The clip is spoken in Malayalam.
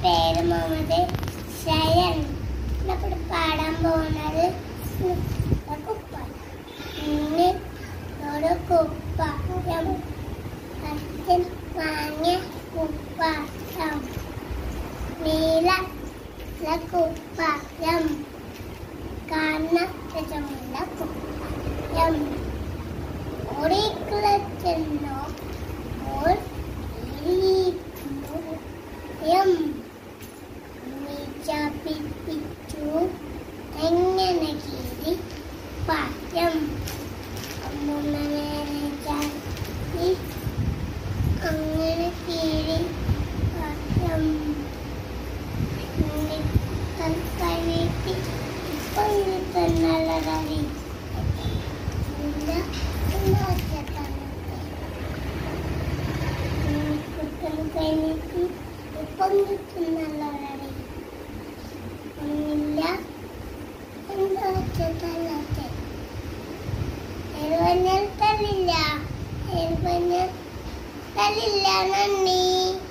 പേര് മുഹമ്മദ് ഷയൻ ഇവിടെ പാടാൻ പോകുന്നത് കുപ്പ ഇന്ന് ഒരു കുപ്പായം അച്ഛൻ വാങ്ങിയ കുപ്പായം നീല കുപ്പായം കാണ രസമുള്ള കുപ്പായം ഓടിക്കളച്ചെന്നോ ഓൾ ഇരിക്കുന്നു എം പിച്ചു എങ്ങനെ കീറി പായം അമ്മൂമ്മ നേരെ ചാത്തി അങ്ങനെ കീറി പായം കഴിയിട്ട് ഇപ്പൊ ഇത് തന്നുള്ള കറി ഇല്ല എന്താ ഒറ്റത്തന്നത്തെ കുട്ടൻ കഴിഞ്ഞിട്ട് ഇപ്പം കിട്ടുന്നല്ല കറി ഒന്നില്ല എന്താ ഒറ്റത്തന്നത്തെ എഴുപഞ്ഞൽ തല്ലില്ല എഴുപഞ്ഞൽ തല്ലില്ല നന്ദി